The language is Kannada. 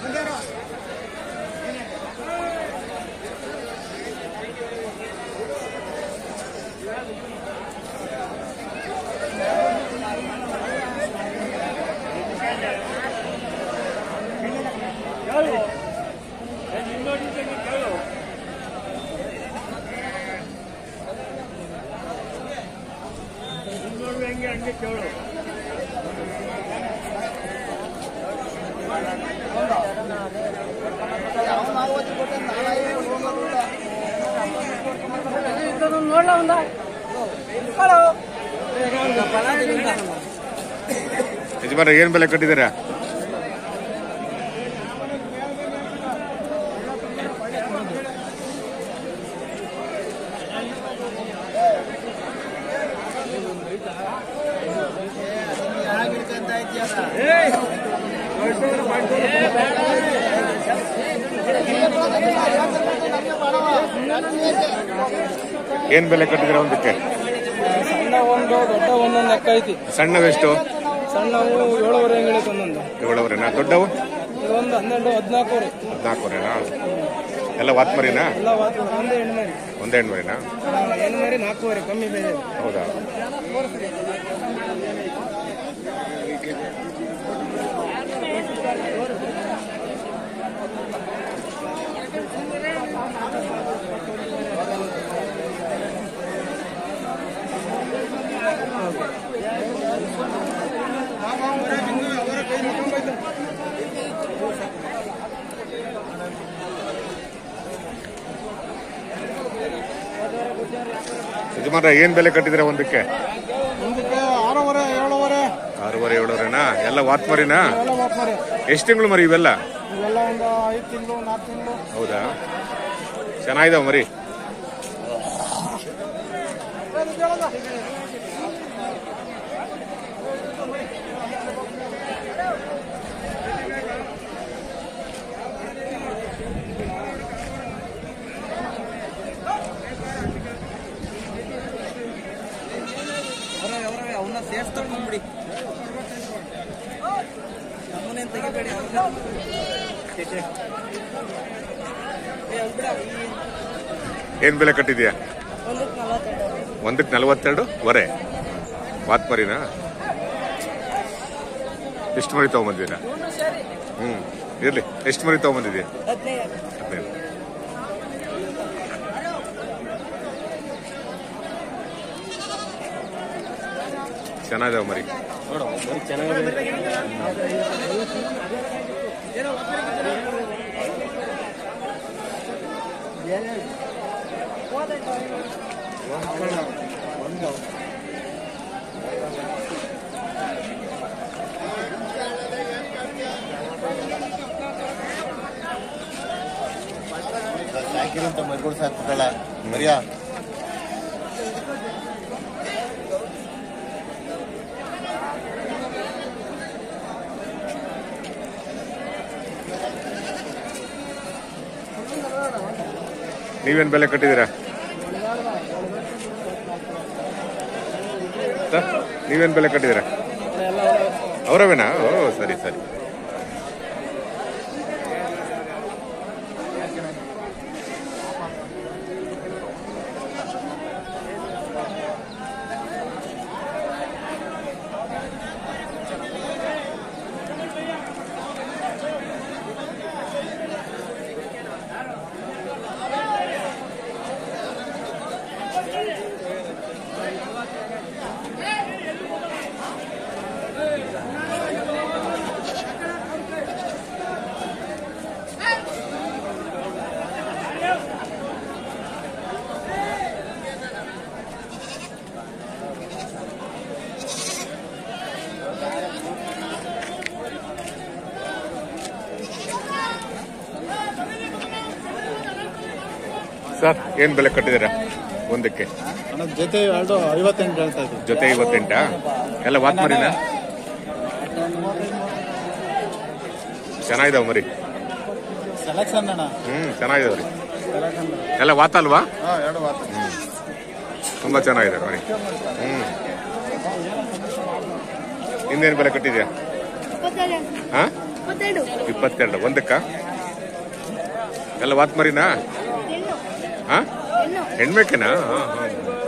ಯಜಮಾನ ಏನ್ ಬೆಲೆ ಕಟ್ಟಿದ್ದೀರಾ ಏನ್ ಬೆಲೆ ಕಟ್ಟಿದ್ದೀರಾ ಒಂದಕ್ಕೆ ಸಣ್ಣ ಒಂದು ದೊಡ್ಡ ಒಂದೊಂದು ಲೆಕ್ಕ ಐತಿ ಸಣ್ಣವೆಷ್ಟು ಸಣ್ಣವು ಏಳುವರೆ ಅಂಗಡಿ ಒಂದೊಂದು ಏಳವರೆನಾ ದೊಡ್ಡವು ಇದೊಂದು ಹನ್ನೆರಡು ಹದಿನಾಲ್ಕು ರೀ ಹದಿನಾಲ್ಕುವರೆನಾ ಎಲ್ಲ ವಾತ್ಮರಿನಾ ಎಲ್ಲ ವಾತು ಒಂದೇ ಹೆಣ್ಣು ಮರಿ ಒಂದೇ ಹೆಣ್ಮರಿನಾ ಹೆಣ್ಣು ಮರಿ ನಾಲ್ಕೂವರೆ ಕಮ್ಮಿ ಬೇರೆ ಹೌದಾ ಯಜಮಾನ ಏನ್ ಬೆಲೆ ಕಟ್ಟಿದ್ದೀರಾ ಒಂದಕ್ಕೆ ಮುಂದಕ್ಕೆ ಆರೂವರೆ ಏಳುವರೆ ಆರೂವರೆ ಏಳೂವರೆನಾ ಎಲ್ಲ ವಾತ್ಮರಿನಾ ಎಲ್ಲ ಮಾಡ್ತಾರೆ ಎಷ್ಟು ತಿಂಗಳು ಮರಿ ಇವೆಲ್ಲ ಇವೆಲ್ಲ ಒಂದು ಐದು ತಿಂಗಳು ನಾಲ್ಕು ತಿಂಗಳು ಹೌದಾ ಚೆನ್ನಾಗಿದಾವ ಮರಿ ಅವನ್ನ ಸೇರಿಸ್ತಾರೆ ಬಂದ್ಬಿಡಿ ನಮ್ಮನೇನು ತೆಗಿಬೇಡಿ ಏನ್ ಬೆಲೆ ಕಟ್ಟಿದ್ಯಾ ಒಂದಕ್ಕೆ ನಲವತ್ತೆರಡು ವರೆ ವಾತ್ಮರಿನಾ ಎಷ್ಟು ಮರಿ ತಗೊಂಬಂದಿದ್ದೀರಾ ಹ್ಮ್ ಇರ್ಲಿ ಎಷ್ಟು ಮರಿ ತಗೊಂಬಂದಿದ್ಯಾ ಹದಿನೈದು ಚೆನ್ನಾಗಿದಾವ ಮರಿ ಸಾಕಿರಂತ ಮರಿಗಳು ಸಾಕ್ಬಿಟ್ಟಲ್ಲ ಮರಿಯಾ ನೀವೇನ್ ಬೆಲೆ ಕಟ್ಟಿದ್ದೀರಾ ಸರ್, ನೀವೇನ್ ಬೆಲೆ ಕಟ್ಟಿದ್ದೀರಾ ಅವರವೇನಾ ಓ ಸರಿ ಸರಿ ಸರ್ ಏನ್ ಬೆಲೆ ಕಟ್ಟಿದ್ದೀರಾ ಒಂದಕ್ಕೆ ನನ್ನ ಜೊತೆ ಎರಡು ಐವತ್ತೆಂಟು ಹೇಳ್ತಾ ಇದ್ವಿ ಜೊತೆ ಐವತ್ತೆಂಟಾ ಎಲ್ಲ ವಾತ್ಮರಿನಾ ಚೆನ್ನಾಗಿದಾವ ಮರಿ ಸೆಲೆಕ್ಷನ್ ಅಣ್ಣ ಹ್ಮ್ ಚೆನ್ನಾಗಿದಾವ್ರಿ ಎಲ್ಲ ವಾತ ಅಲ್ವಾ ಹಾ ಎರಡು ವಾತ ತುಂಬಾ ಚೆನ್ನಾಗಿದೆ ಮರಿ ಹ್ಮ್ ಇನ್ನೇನ್ ಬೆಲೆ ಕಟ್ಟಿದ್ಯಾ ಹಾ ಇಪ್ಪತ್ತೆರಡು ಇಪ್ಪತ್ತೆರಡು ಒಂದಕ್ಕ ಎಲ್ಲ ವಾತ್ ಮರಿನಾ ಹೆಣ್ಣು ಹಾ ಹೆಣ್ಣು ಹೆಣ್ಮೇಕೆನಾ ಹಾ ಹಾ